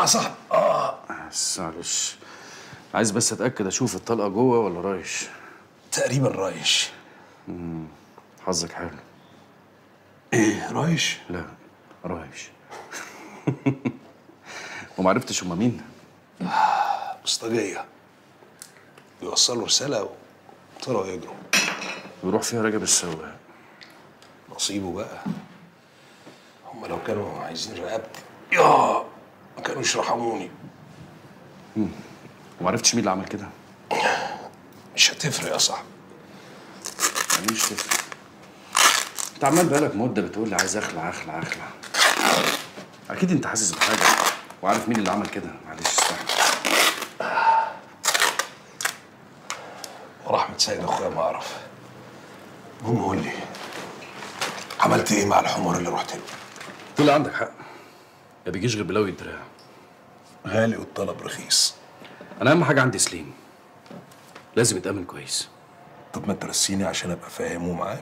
يا صاحبي اه بس معلش عايز بس اتاكد اشوف الطلقه جوه ولا رايش تقريبا رايش حظك حلو ايه رايش لا رايش ومعرفتش هما مين بسطجيه بيوصلوا رساله وطلعوا يجروا ويروح فيها راجب السواق نصيبه بقى هم لو كانوا عايزين رقبتي يا ما كانوش رحموني ومعرفتش مين اللي عمل كده مش هتفرق يا صاحبي يعني مش تفرق انت عمال بقالك مده بتقول لي عايز اخلع اخلع اخلع اكيد انت حاسس بحاجه وعارف مين اللي عمل كده معلش استحمل ورحمة سيد اخويا ما اعرف المهم قول لي عملت ايه مع الحمار اللي رحت له طلع عندك حق ما بيجيش غير بلاوي الدراع غالي والطلب رخيص انا اهم حاجه عندي سليم لازم يتامن كويس طب ما ترسيني عشان ابقى فاهمه معاك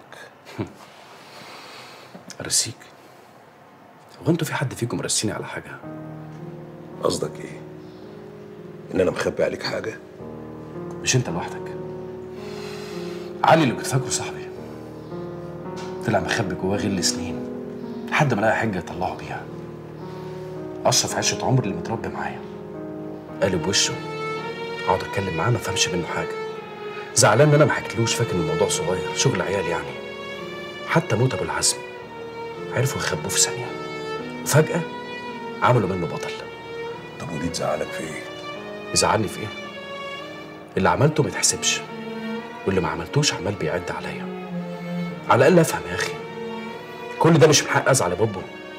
ارسيك هو انتوا في حد فيكم رسيني على حاجه قصدك ايه ان انا مخبي عليك حاجه مش انت لوحدك علي اللي كنت فاكره صاحبي طلع مخبي جواه غل سنين لحد ما لقى حجه يطلعه بيها اشرف عشره عمر اللي متربي معايا قالب وشه اقعد اتكلم معاه ما فهمش منه حاجه زعلان ان انا ما حكيتلوش فاكر ان الموضوع صغير شغل عيال يعني حتى موت ابو العزم عرفوا يخبوه في ثانيه وفجاه عملوا منه بطل طب ودي تزعلك في ايه يزعلني في ايه؟ اللي عملته ما يتحسبش واللي ما عملتوش عمال بيعد عليا على الاقل افهم يا اخي كل ده مش من حق ازعل يا بابا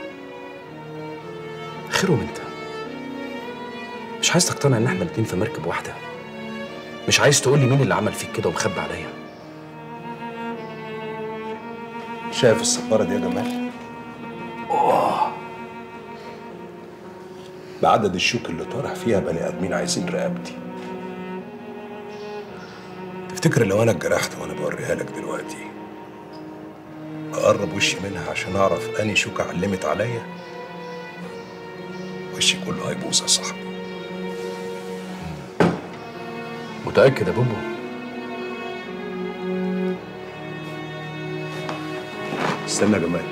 خيرهم انت مش عايز تقتنع ان احنا الاتنين في مركب واحده مش عايز تقول لي مين اللي عمل فيك كده ومخبي عليا شايف السفاره دي يا جمال بعدد الشوك اللي طارح فيها بني ادمين عايزين رقبتي تفتكر لو انا اتجرحت وانا بوريها لك دلوقتي اقرب وشي منها عشان اعرف اني شوكه علمت عليا وشي كله هيبوظ يا صاحبي متاكد يا بوبو استنى يا جمال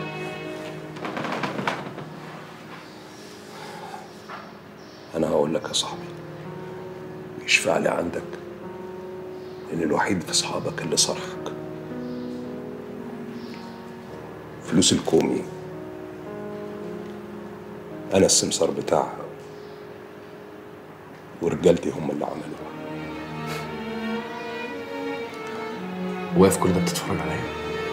انا هقول لك يا صاحبي يشفع لي عندك ان الوحيد في اصحابك اللي صرحك فلوس الكومي انا السمسار بتاعها ورجالتي هم اللي عملوها واقف كل ده بتتفرج عليا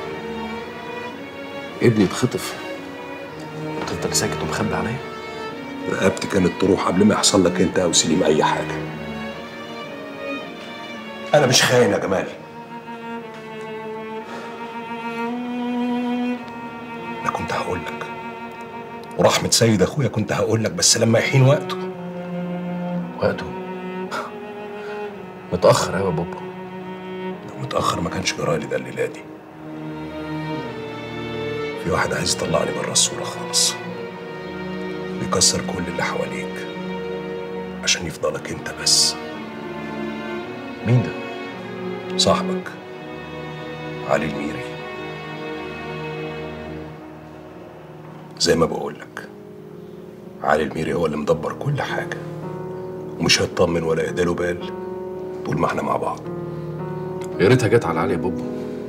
ابني اتخطف وتفضل ساكت ومخبي عليا رقبتي كانت تروح قبل ما يحصل لك انت او سليم اي حاجه انا مش خاين يا جمال انا كنت هقول لك ورحمة سيد اخويا كنت هقول لك بس لما يحين وقته وقته متاخر قوي يا بابا لو متاخر ما كانش جرالي ده الليله دي في واحد عايز يطلعني بره الصوره خالص بيكسر كل اللي حواليك عشان يفضلك انت بس مين ده صاحبك علي الميري زي ما بقولك علي الميري هو اللي مدبر كل حاجة ومش هيطمن ولا يهداله بال طول ما احنا مع بعض يا ريتها جت على علي يا بابا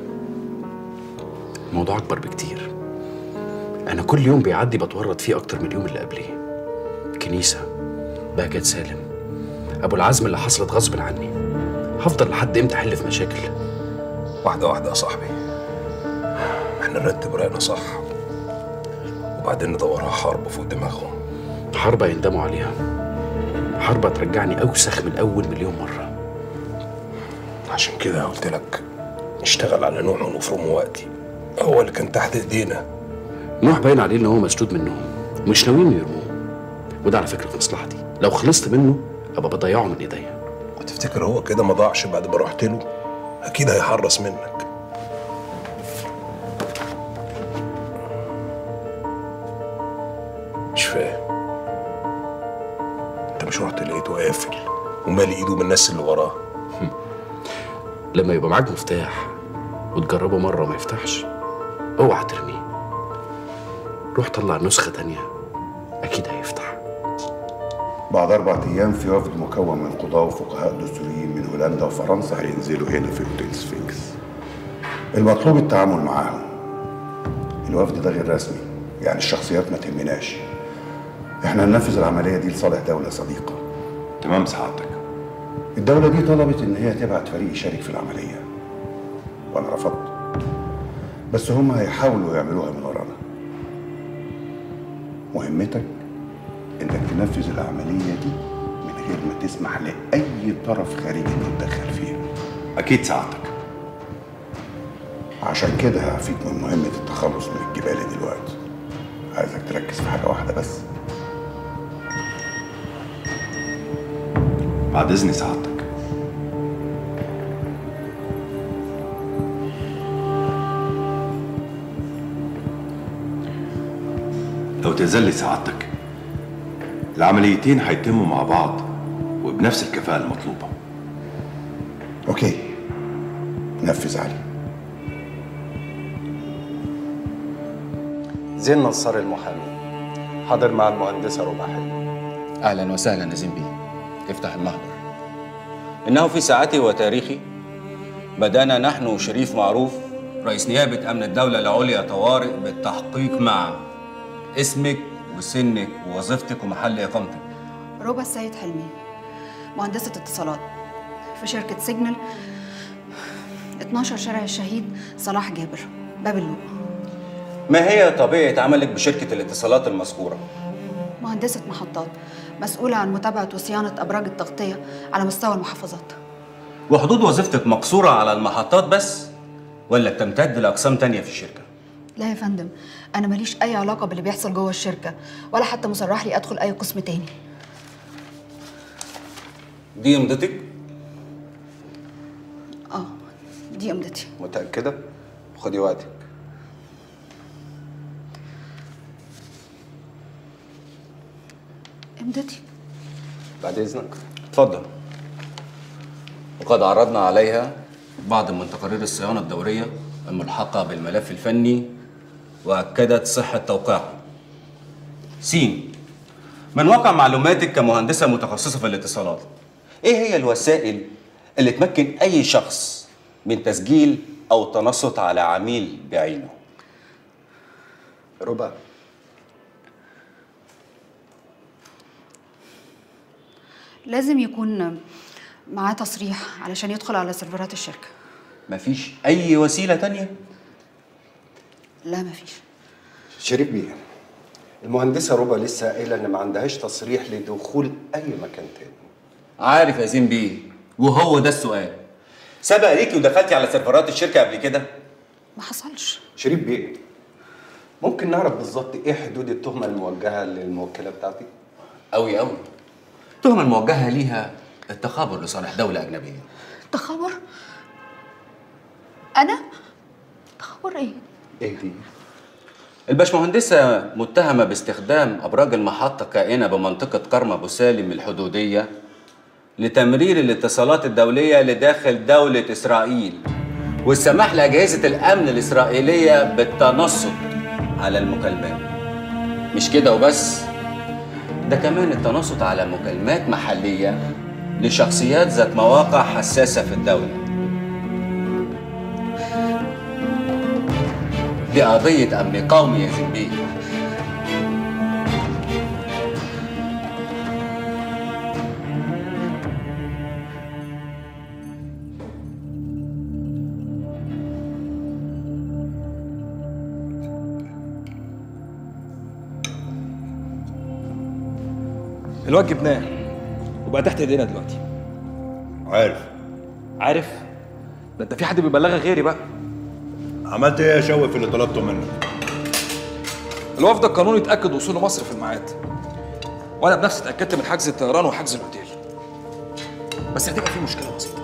الموضوع اكبر بكتير انا كل يوم بيعدي بتورط فيه اكتر من اليوم اللي قبليه كنيسه بهجت سالم ابو العزم اللي حصلت غصب عني هفضل لحد امتى احل في مشاكل واحدة واحدة يا صاحبي احنا نرتب رأينا صح وبعدين ندورها حرب فوق دماغهم حرب يندموا عليها حرب هترجعني اوسخ من اول مليون مره عشان كده قلت لك نشتغل على نوع ونفرمه وقتي هو اللي كان تحت ايدينا نوح باين عليه ان هو مسدود منهم مش ناويين يرموه وده على فكره في مصلحتي لو خلصت منه ابقى بضيعه من ايديا وتفتكر هو كده ما ضاعش بعد ما رحت له اكيد هيحرص منك مش فاهم قافل ومالي ايده من الناس اللي وراه لما يبقى معاك مفتاح وتجربه مرة وما يفتحش اوعى ترميه روح طلع نسخة تانية أكيد هيفتح بعد أربع أيام في وفد مكون من قضاة وفقهاء دستوريين من هولندا وفرنسا هينزلوا هنا في أوتيل سفنكس. المطلوب التعامل معاهم. الوفد ده غير رسمي، يعني الشخصيات ما تهمناش. احنا هننفذ العملية دي لصالح دولة صديقة. تمام سعادتك الدولة دي طلبت إن هي تبعت فريق يشارك في العملية. وأنا رفضت. بس هم هيحاولوا يعملوها من ورانا. مهمتك إنك تنفذ العملية دي من غير ما تسمح لأي طرف خارجي إنه يتدخل فيها. اكيد سعادتك عشان كده هعفيك من مهمة التخلص من الجبال دلوقتي. عايزك تركز في حاجة واحدة بس. بعد اذن سعادتك لو تزلي سعادتك العمليتين هيتموا مع بعض وبنفس الكفاءة المطلوبة أوكي. نفذ علي. زين نصار المحامي حاضر مع المهندسة ربع حلمي اهلا وسهلا نزيم بيه افتح المحضر إنه في ساعته وتاريخه بدأنا نحن وشريف معروف رئيس نيابة أمن الدولة العليا طوارئ بالتحقيق مع اسمك وسنك ووظيفتك ومحل إقامتك ربى السيد حلمي مهندسة اتصالات في شركة سيجنال 12 شارع الشهيد صلاح جابر باب اللوق ما هي طبيعة عملك بشركة الاتصالات المذكورة؟ مهندسة محطات مسؤولة عن متابعة وصيانة أبراج التغطية على مستوى المحافظات وحدود وظيفتك مقصورة على المحطات بس ولا بتمتد لأقسام تانية في الشركة؟ لا يا فندم أنا ماليش أي علاقة باللي بيحصل جوه الشركة ولا حتى مصرح لي أدخل أي قسم تاني دي امضتك؟ آه دي أمضتي متأكدة؟ خدي وقتك أمضتي بعد إذنك اتفضل وقد عرضنا عليها بعض من تقارير الصيانة الدورية الملحقة بالملف الفني وأكدت صحة توقيعه سين من واقع معلوماتك كمهندسة متخصصة في الاتصالات إيه هي الوسائل اللي تمكن أي شخص من تسجيل أو تنصت على عميل بعينه ربع لازم يكون معاه تصريح علشان يدخل على سيرفرات الشركة مفيش أي وسيلة تانية لا مفيش شريف بيه المهندسة ربع لسه قايلة إن ما عندهاش تصريح لدخول أي مكان تاني عارف يا زين بيه وهو ده السؤال سبق ليكي ودخلتي على سيرفرات الشركة قبل كده ما حصلش شريف بيه ممكن نعرف بالظبط إيه حدود التهمة الموجهة للموكلة بتاعتي؟ أوي أوي التهمة الموجهة ليها التخابر لصالح دولة أجنبية تخبر أنا تخبر إيه إيه دي؟ الباشمهندسة متهمة باستخدام أبراج المحطة كائنة بمنطقة كرم أبو سالم الحدودية لتمرير الاتصالات الدولية لداخل دولة إسرائيل والسماح لأجهزة الأمن الإسرائيلية بالتنصت على المكالمات مش كده وبس ده كمان التنصت على مكالمات محلية لشخصيات ذات مواقع حساسة في الدولة دي قضية أمن قومي يا زنبيه الواد جبناه وبقى تحت ايدينا دلوقتي عارف عارف ده انت في حد بيبلغك غيري بقى عملت ايه يا شوقي في اللي طلبته منك الوفد القانوني اتاكد وصول مصر في الميعاد وانا بنفسي اتاكدت من حجز الطيران وحجز الاوتيل بس هتبقى في مشكله بسيطه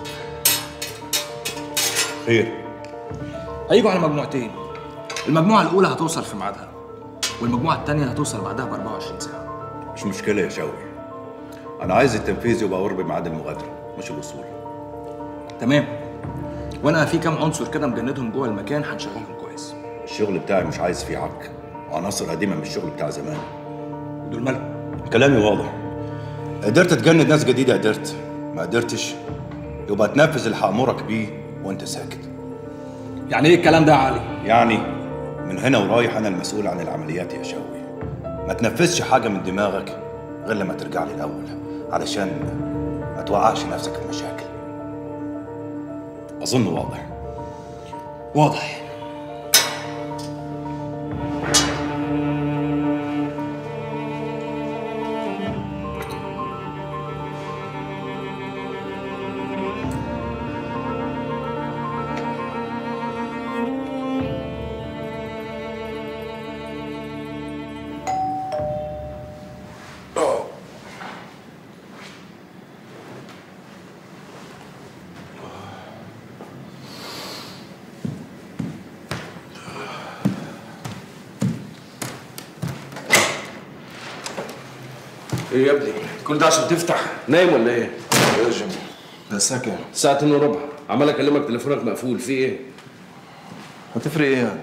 خير هيجوا على مجموعتين المجموعه الاولى هتوصل في ميعادها والمجموعه الثانيه هتوصل بعدها ب 24 ساعه مش مشكله يا شوقي انا عايز التنفيذ يبقى قرب ميعاد المغادره مش الوصول تمام وانا في كام عنصر كده مجندهم جوه المكان هنشغلهم كويس الشغل بتاعي مش عايز فيه عك وعناصر قديمه من الشغل بتاع زمان دول مالهم كلامي واضح قدرت تجند ناس جديده قدرت ما قدرتش يبقى تنفذ اللي هامرك بيه وانت ساكت يعني ايه الكلام ده يا علي يعني من هنا ورايح انا المسؤول عن العمليات يا شوقي ما تنفذش حاجه من دماغك غير لما ترجع لي الاول علشان ما توقعش نفسك في مشاكل اظن واضح واضح ايه يا ابني كل ده عشان تفتح نايم ولا ايه يا جيمي ده الساعة كام؟ الساعة 2 وربع عمال اكلمك تليفونك مقفول في ايه هتفرق ايه يعني؟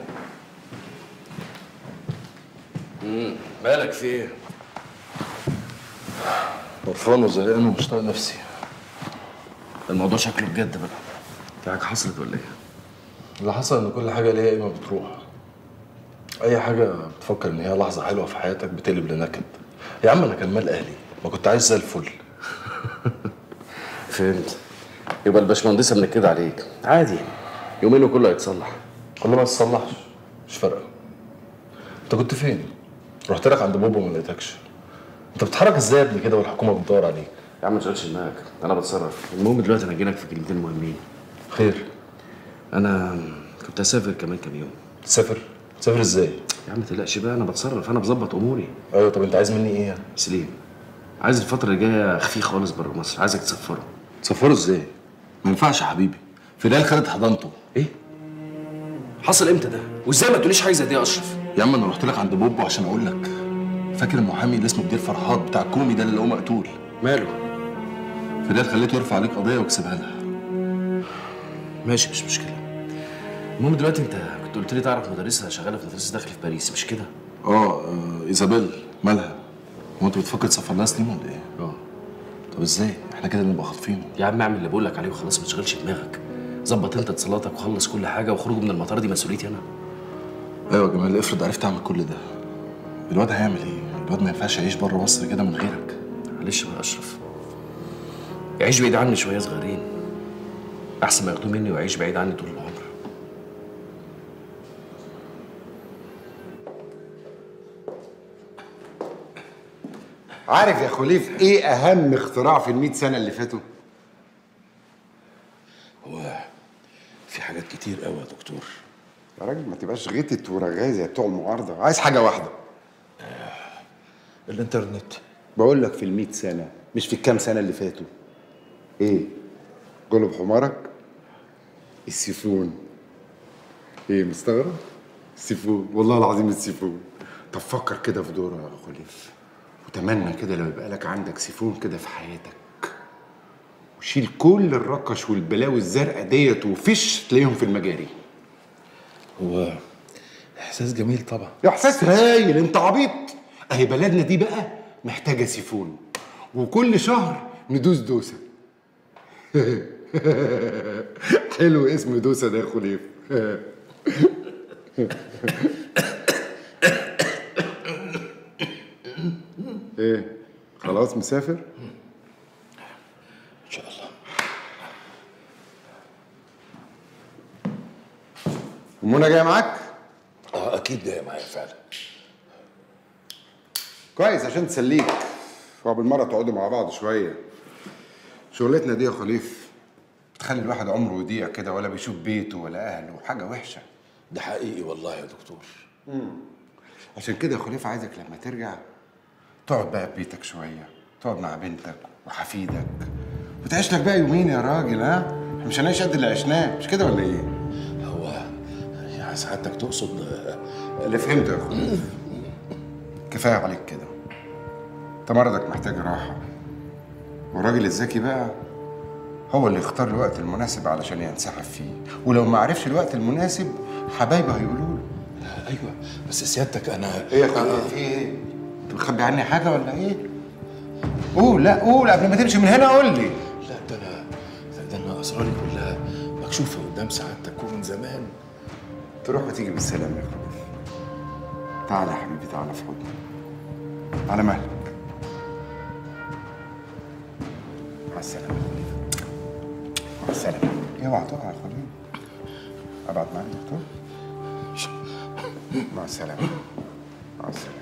امم مالك في ايه قرفان وزهقان ومش طايق نفسي الموضوع شكله بجد بقى في حاجة حصلت ولا ايه اللي حصل ان كل حاجة ليها قيمة بتروح أي حاجة بتفكر إن هي لحظة حلوة في حياتك بتقلب لنكد يا عم أنا كان مال أهلي ما كنت عايز زي الفل فهمت يبقى الباشمهندسة منكد عليك عادي يومين وكله هيتصلح كل ما تصلحش مش فارقة أنت كنت فين؟ رحت لك عند بابا وما لقيتكش أنت بتتحرك إزاي يا ابني كده والحكومة بتدور عليك؟ يا عم ما تشغلش دماغك انا بتصرف المهم دلوقتي انا جايلك في كلمتين مهمين خير انا كنت هسافر كمان كام يوم تسافر؟ تسافر إزاي؟ يا عم ما تقلقش بقى انا بتصرف انا بظبط اموري أيوه طب أنت عايز مني إيه يعني؟ سليم عايز الفترة اللي جاية اخفيه خالص بره مصر عايزك تسفره تسافره إزاي؟ ما ينفعش يا حبيبي فدان خدت حضانته ايه؟ حصل امتى ده؟ وازاي ما تقوليش حاجة زي دي يا اشرف؟ يا عم انا رحت لك عند بوبو عشان اقول لك فاكر المحامي اللي اسمه بدير فرحات بتاع كومي ده اللي هو مقتول ماله؟ فدير خليته يرفع عليك قضيه واكسبها لها ماشي مش مشكلة المهم دلوقتي انت كنت قلت لي تعرف مدرسة شغالة في مدرسة داخل في باريس مش كده؟ اه آه، ايزابيل مالها هو انت بتفكر تسافر لها سليم ولا ايه؟ اه طب ازاي؟ احنا كده نبقى خاطفينه يا عم اعمل اللي بقول لك عليه وخلاص ما تشغلش دماغك ظبط انت اتصالاتك وخلص كل حاجة وخروجه من المطار دي مسؤوليتي انا ايوه يا جمال افرض عرفت اعمل كل ده الواد هيعمل ايه؟ الواد ما ينفعش يعيش بره مصر كده من غيرك معلش بقى يا اشرف يعيش بعيد عني شوية صغيرين احسن ما ياخدوه مني ويعيش بعيد عني طول العمر عارف يا خليف ايه اهم اختراع في المئة سنه اللي فاتوا هو في حاجات كتير قوي يا دكتور يا راجل ما تبقاش غتت ورغاية زي بتوع المعارضه عايز حاجه واحده الانترنت بقول لك في المئة سنه مش في الكام سنه اللي فاتوا ايه قلب حمارك السيفون ايه مستغرب السيفون والله العظيم السيفون طب فكر كده في دوره يا خليف وتمنى كده لو يبقى لك عندك سيفون كده في حياتك وشيل كل الرقش والبلاوي الزرقاء ديت وفش تلاقيهم في المجاري هو احساس جميل طبعا يا احساس هايل انت عبيط اهي بلدنا دي بقى محتاجه سيفون وكل شهر ندوس دوسه حلو اسم دوسه ده يا خليف ايه خلاص مسافر ان شاء الله ومنى جايه معاك اه اكيد جايه معايا فعلا كويس عشان تسليك وبالمره تقعدوا مع بعض شويه شغلتنا دي يا خليف بتخلي الواحد عمره يضيع كده ولا بيشوف بيته ولا اهله حاجه وحشه ده حقيقي والله يا دكتور عشان كده يا خليفه عايزك لما ترجع تقعد بقى في بيتك شويه تقعد مع بنتك وحفيدك وتعيش لك بقى يومين يا راجل ها احنا مش هنعيش قد اللي عشناه مش كده ولا ايه هو يعني سعادتك تقصد آه، اللي فهمته يا خليف كفايه عليك كده انت مرضك محتاج راحه والراجل الذكي بقى هو اللي يختار الوقت المناسب علشان ينسحب فيه ولو ما عرفش الوقت المناسب حبايبه هيقولوا له ايوه بس سيادتك انا ايه يا اخويا في ايه؟ انت مخبي عني حاجه ولا ايه؟ قول لا قول قبل ما تمشي من هنا قول لي لا ده انا ده انا اسراري كلها مكشوفه قدام سعادتك ومن زمان تروح وتيجي بالسلامه يا اخويا تعالى يا حبيبي تعالى في حضني على مهلك مع السلامه يا اخويا مع السلامه اوعى تقع يا اخويا ابعد معاك دكتور مع السلامه مع السلامه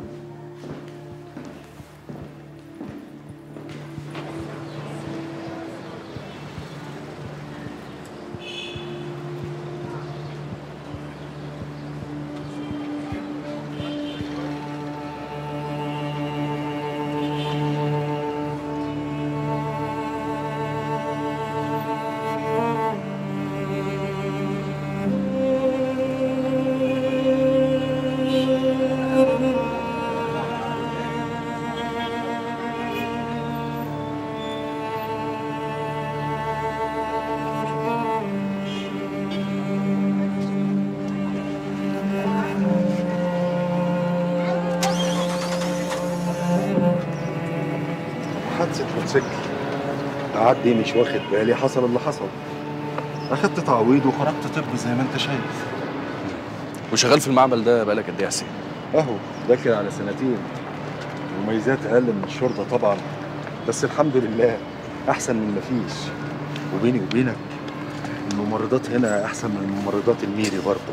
حادثة موتوسيكل تعدي مش واخد بالي حصل اللي حصل أخدت تعويض وخرجت طب زي ما أنت شايف وشغال في المعمل ده بقالك قد ايه يا حسين؟ أهو داخل على سنتين مميزات أقل من الشرطة طبعا بس الحمد لله أحسن من مفيش وبيني وبينك الممرضات هنا أحسن من الممرضات الميري برضه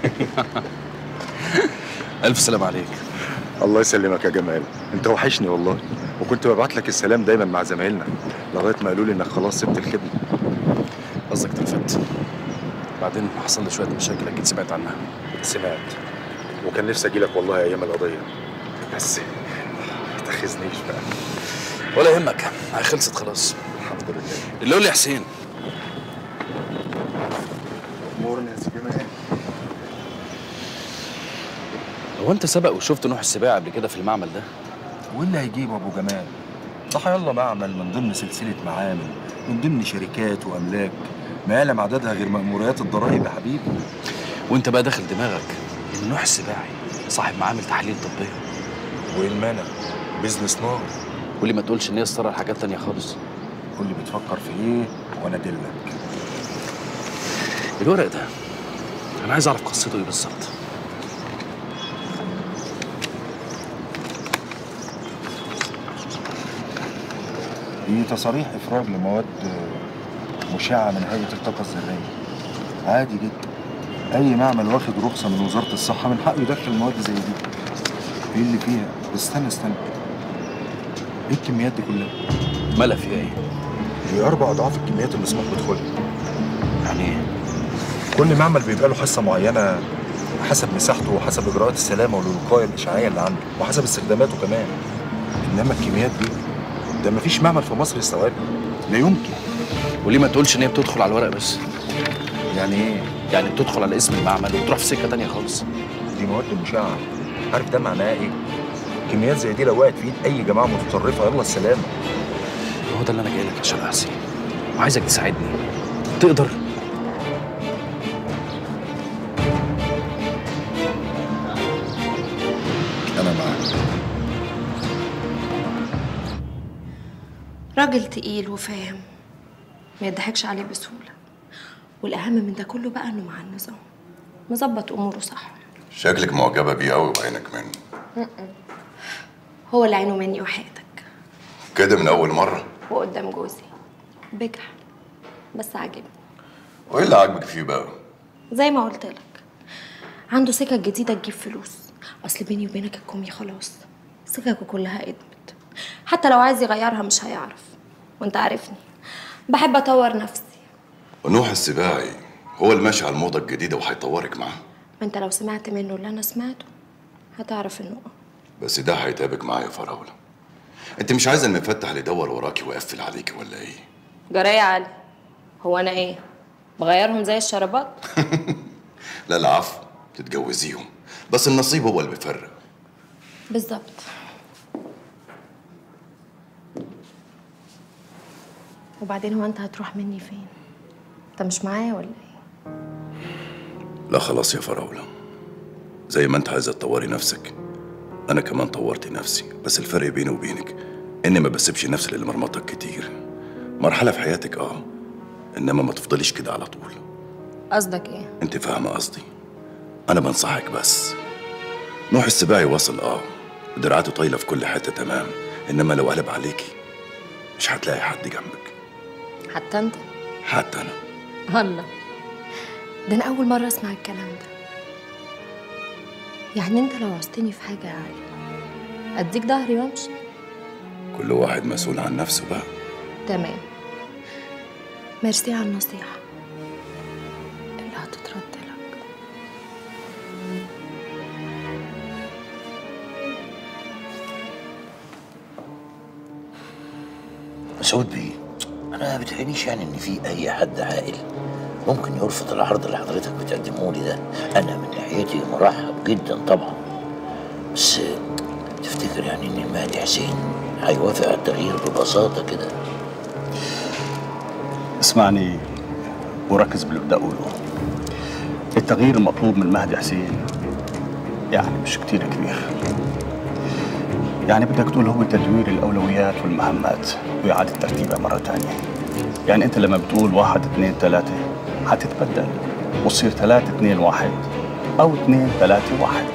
الف سلام عليك الله يسلمك يا جمال انت وحشني والله وكنت ببعت لك السلام دايما مع زمايلنا لغايه ما قالوا لي انك خلاص سبت الخدمه قصدك اترفدت بعدين حصل لي شويه مشاكل اكيد سمعت عنها سمعت وكان نفسي اجي لك والله ايام القضيه بس ما تاخذنيش بقى ولا يهمك هي خلصت خلاص الحمد لله اللي قول لي يا حسين امورنا يا سي جمال هو انت سبق وشفت نوح السباع قبل كده في المعمل ده؟ واللي هيجيبه ابو جمال ده هيلا معمل من ضمن سلسله معامل من ضمن شركات واملاك ما يعلم عددها غير مأموريات الضرائب يا حبيبي وانت بقى داخل دماغك ان نوح السباعي صاحب معامل تحاليل طبيه وايه المانع بيزنس نار واللي ما تقولش ان هي استرى لحاجات تانية خالص كل بتفكر في ايه وانا ادلك الورق ده انا عايز اعرف قصته ايه بالظبط دي تصاريح افراج لمواد مشعه من هيئه الطاقه الذريه عادي جدا اي معمل واخد رخصه من وزاره الصحه من حقه يدخل مواد زي دي ايه اللي فيها استنى استنى ايه الكميات دي كلها مالها فيها ايه؟ دي اربع اضعاف الكميات اللي المسموح بدخولها يعني ايه؟ كل معمل بيبقى له حصه معينه حسب مساحته وحسب اجراءات السلامه والوقايه الاشعاعيه اللي عنده وحسب استخداماته كمان انما الكميات دي ده مفيش معمل في مصر يستوعبها لا يمكن وليه ما تقولش ان هي بتدخل على الورق بس؟ يعني ايه يعني بتدخل على اسم المعمل وتروح في سكه تانية خالص دي مواد مشعه عارف ده معناها ايه كميات زي دي لو وقعت في ايد اي جماعه متطرفه يلا السلامه هو ده اللي انا جاي لك عشان يا حسين وعايزك تساعدني تقدر انا معاك راجل تقيل وفاهم ما يضحكش عليه بسهولة والأهم من ده كله بقى إنه مع النظام مظبط أموره صح شكلك معجبة بيه قوي وعينك منه هو اللي عينه مني وحياتك كده من أول مرة وقدام جوزي بجح بس عاجبني وإيه اللي عاجبك فيه بقى؟ زي ما قلت لك عنده سكك جديدة تجيب فلوس أصل بيني وبينك الكومي خلاص سككه كلها ادمت حتى لو عايز يغيرها مش هيعرف وانت عارفني بحب أطور نفسي ونوح السباعي هو اللي ماشي على الموضة الجديدة وهيطورك معاه ما انت لو سمعت منه اللي أنا سمعته هتعرف إنه بس ده هيتعبك معايا يا فراولة انت مش عايزة المفتح اللي يدور وراكي ويقفل عليكي ولا ايه؟ جرايه يا علي هو أنا إيه بغيرهم زي الشرابات لا العفو تتجوزيهم بس النصيب هو اللي بيفرق بالظبط وبعدين هو انت هتروح مني فين انت مش معايا ولا ايه لا خلاص يا فراولة زي ما انت عايزة تطوري نفسك انا كمان طورت نفسي بس الفرق بيني وبينك اني ما بسيبش نفسي للمرمطة كتير مرحلة في حياتك اه انما ما تفضليش كده على طول قصدك ايه انت فاهمة قصدي انا بنصحك بس نوح السباعي وصل اه ودراعاته طايلة في كل حتة تمام انما لو قلب عليكي مش هتلاقي حد جنبك حتى انت حتى انا الله ده انا اول مره اسمع الكلام ده يعني انت لو عوزتني في حاجه يا علي اديك ظهري وامشي كل واحد مسؤول عن نفسه بقى تمام ميرسي على النصيحه اللي هتترد لك مسعود بيه انا بتهيأليش يعني ان في اي حد عاقل ممكن يرفض العرض اللي حضرتك بتقدمه لي ده انا من ناحيتي مرحب جدا طبعا بس تفتكر يعني ان المهدي حسين هيوافق على التغيير ببساطه كده اسمعني وركز باللي بدي اقوله التغيير المطلوب من مهدي حسين يعني مش كتير كبير يعني بدك تقول هو تدوير الاولويات والمهمات واعاده ترتيبها مره ثانيه يعني انت لما بتقول واحد اثنين ثلاثه حتتبدل وتصير ثلاثة اثنين واحد او اثنين ثلاثة واحد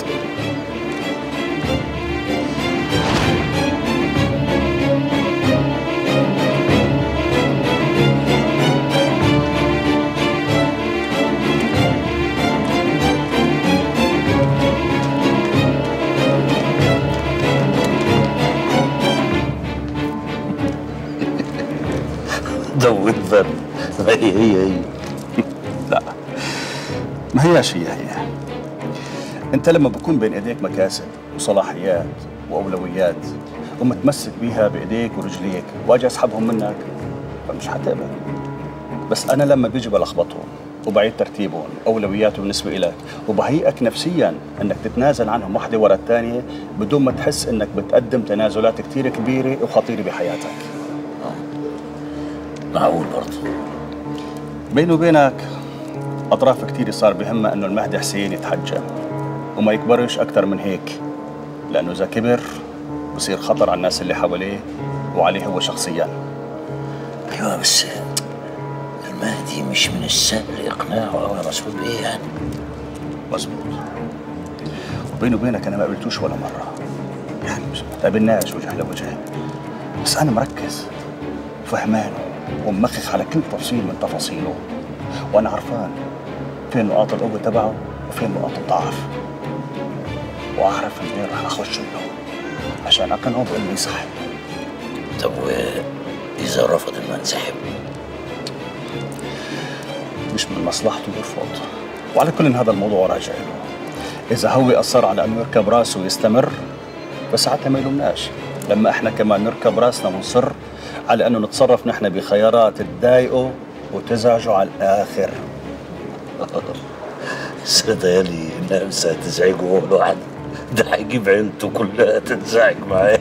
دوت بر هي هي هي لا ما هياش هي هي انت لما بكون بين ايديك مكاسب وصلاحيات واولويات ومتمسك بيها بايديك ورجليك واجي اسحبهم منك فمش حتقبل بس انا لما بيجي بلخبطهم وبعيد ترتيبهم اولوياتهم بالنسبه لك وبهيئك نفسيا انك تتنازل عنهم واحده ورا الثانيه بدون ما تحس انك بتقدم تنازلات كثير كبيره وخطيره بحياتك معقول برضه بيني وبينك اطراف كثير صار بهمها انه المهدي حسين يتحجم وما يكبرش اكثر من هيك لانه اذا كبر بصير خطر على الناس اللي حواليه وعليه هو شخصيا ايوه بس المهدي مش من السهل اقناعه او يا مسعود ايه يعني مظبوط وبيني وبينك انا ما قابلتوش ولا مره يعني مش ما قابلناش وجه لوجه بس انا مركز وفهمانه وممخخ على كل تفصيل من تفاصيله وانا عرفان فين نقاط القوه تبعه وفين نقاط الضعف واعرف منين رح اخش له عشان اقنعه بانه ينسحب طب واذا رفض انه ينسحب مش من مصلحته يرفض وعلى كل هذا الموضوع راجع له اذا هو اصر على انه يركب راسه ويستمر فساعتها ما يلومناش لما احنا كمان نركب راسنا ونصر على انه نتصرف نحن بخيارات تضايقه وتزعجه على الاخر صدقني نفسها تزعجه هو لوحده ده هيجيب عيلته كلها تنزعج معاه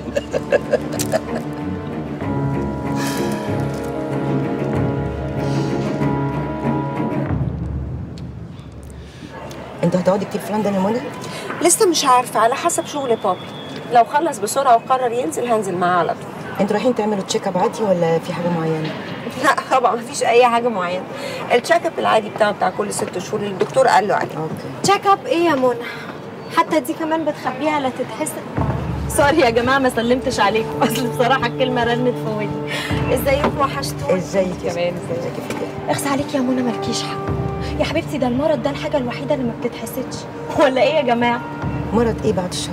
انت هتقعدي كتير في لندن يا منى؟ لسه مش عارفه على حسب شغل بابي لو خلص بسرعه وقرر ينزل هنزل معاه على طول انتوا رايحين تعملوا تشيك اب عادي ولا في حاجه معينه؟ لا طبعا مفيش اي حاجه معينه التشيك اب العادي بتاعه بتاع كل ست شهور اللي الدكتور قال له عليه تشيك اب ايه يا منى حتى دي كمان بتخبيها لا تتحسن سوري يا جماعه ما سلمتش عليكم اصل بصراحه الكلمه رنت في ودني ازيكم وحشتوني ازيك كمان ازيك اخس عليكي يا منى مالكيش حق يا حبيبتي ده المرض ده الحاجه الوحيده اللي ما بتتحسدش ولا ايه يا جماعه مرض ايه بعد الشر؟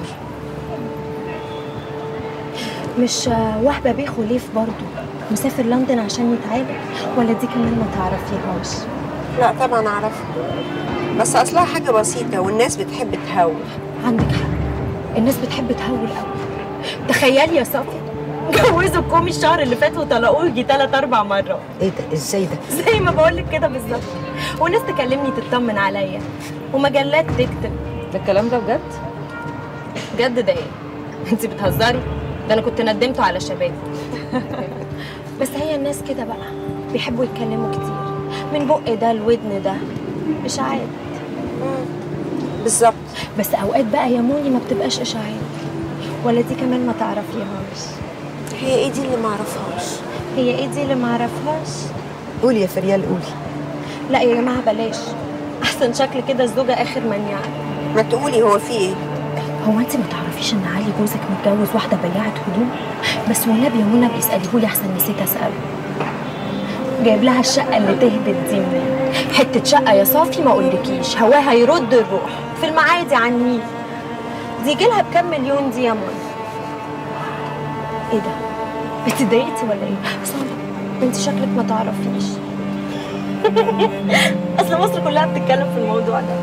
مش آه، وهبه بيه خليف برضو مسافر لندن عشان يتعالج ولا دي كمان ما تعرفيهاش لا طبعا اعرفها بس اصلها حاجه بسيطه والناس بتحب تهول عندك حق الناس بتحب تهول قوي تخيلي يا صافي جوزوا كومي الشهر اللي فات وطلقوه يجي تلات اربع مرات ايه ده ازاي ده؟ زي ما بقول لك كده بالظبط وناس تكلمني تطمن عليا ومجلات تكتب ده الكلام ده بجد بجد ده ايه انت بتهزري ده انا كنت ندمته على شبابي بس هي الناس كده بقى بيحبوا يتكلموا كتير من بق ده لودن ده اشاعات بالظبط بس اوقات بقى يا موني ما بتبقاش اشاعات ولا دي كمان ما تعرفيهاش هي ايه دي اللي معرفهاش هي ايه دي اللي ما اعرفهاش قولي يا فريال قولي لا يا جماعه بلاش احسن شكل كده الزوجه اخر من يعني ما تقولي هو في ايه هو انت ما تعرفيش ان علي جوزك متجوز واحده بياعه هدوم بس والنبي يا منى بيساليه لي احسن نسيت اساله جايب لها الشقه اللي تهبط دي منين حته شقه يا صافي ما اقولكيش هواها يرد الروح في المعادي على النيل دي جيلها بكام مليون دي يا منى ايه ده اتضايقتي ولا ايه صعبة انت شكلك ما تعرفيش اصل مصر كلها بتتكلم في الموضوع ده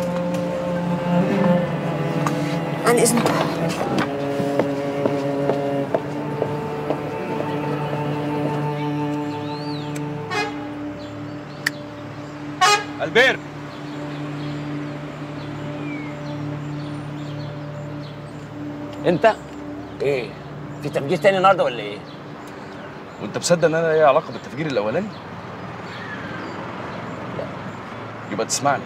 عن اذنك البير انت ايه في تفجير تاني النهارده ولا ايه وانت مصدق ان انا ليا علاقه بالتفجير الاولاني؟ لا يبقى تسمعني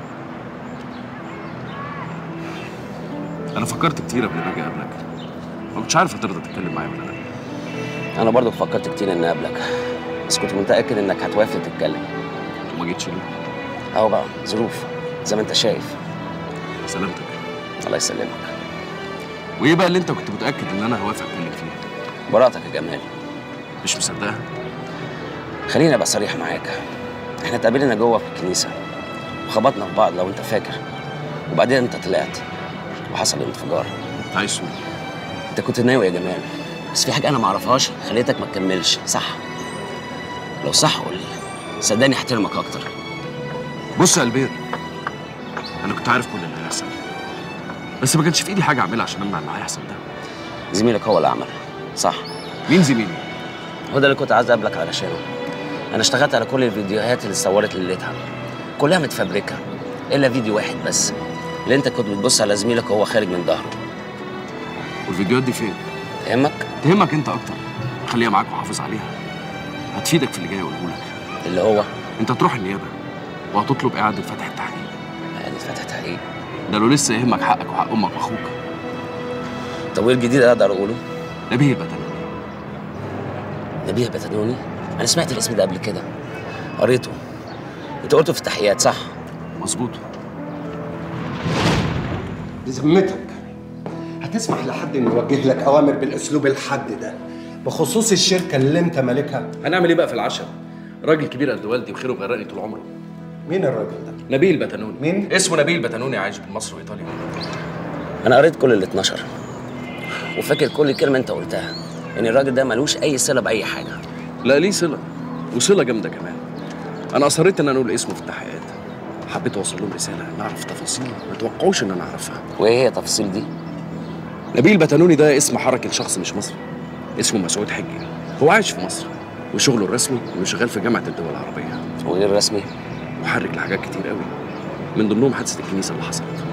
انا فكرت كتير قبل ما اجي اقابلك ما كنتش عارف هترضى تتكلم معايا ولا لا انا برضو فكرت كتير اني اقابلك بس كنت متاكد انك هتوافق تتكلم وما جيتش ليه؟ اهو بقى ظروف زي ما انت شايف سلامتك الله يسلمك وايه بقى اللي انت كنت متاكد ان انا هوافق اتكلم فيه؟ براءتك يا جمال مش مصدقها؟ خليني ابقى صريح معاك احنا اتقابلنا جوه في الكنيسه وخبطنا في بعض لو انت فاكر وبعدين انت طلعت وحصل انفجار عايز تقول انت كنت ناوي يا جمال بس في حاجه انا ما اعرفهاش خليتك ما تكملش صح لو صح قول لي صدقني احترمك اكتر بص يا البير انا كنت عارف كل اللي هيحصل بس ما كانش في ايدي حاجه اعملها عشان امنع اللي هيحصل ده زميلك هو اللي عمل صح مين زميلي هو ده اللي كنت عايز اقابلك علشانه انا اشتغلت على كل الفيديوهات اللي اتصورت ليلتها كلها متفبركه الا فيديو واحد بس اللي انت كنت بتبص على زميلك وهو خارج من ظهره والفيديوهات دي فين؟ تهمك؟ تهمك انت اكتر خليها معاك وحافظ عليها هتفيدك في اللي جاي اقوله لك اللي هو انت هتروح النيابه وهتطلب اعاده فتح التحقيق اعاده فتح التحقيق ده لو لسه يهمك حقك وحق امك واخوك طب وايه الجديد اقدر اقوله؟ نبيه البتنوني نبيه بتنوني انا سمعت الاسم ده قبل كده قريته انت قلته في التحقيقات صح؟ مظبوط بذمتك هتسمح لحد انه يوجه لك اوامر بالاسلوب الحاد ده بخصوص الشركه اللي انت مالكها هنعمل ايه بقى في العشاء؟ راجل كبير قد والدي وخيره مغرقني طول عمره مين الراجل ده؟ نبيل بتنوني مين؟ اسمه نبيل بتنوني عايش بين مصر وايطاليا انا قريت كل اللي اتنشر وفاكر كل كلمه انت قلتها ان الراجل ده ملوش اي صله باي حاجه لا ليه صله وصله جامده كمان انا اصريت ان انا اقول اسمه في التحقيقات حبيت اوصل لهم رساله نعرف تفاصيل ما توقعوش ان انا اعرفها وايه هي التفاصيل دي نبيل بتنوني ده اسم حركي لشخص مش مصري اسمه مسعود حجي هو عايش في مصر وشغله الرسمي انه شغال في جامعه الدول العربيه وايه الرسمي محرك لحاجات كتير قوي من ضمنهم حادثه الكنيسه اللي حصلت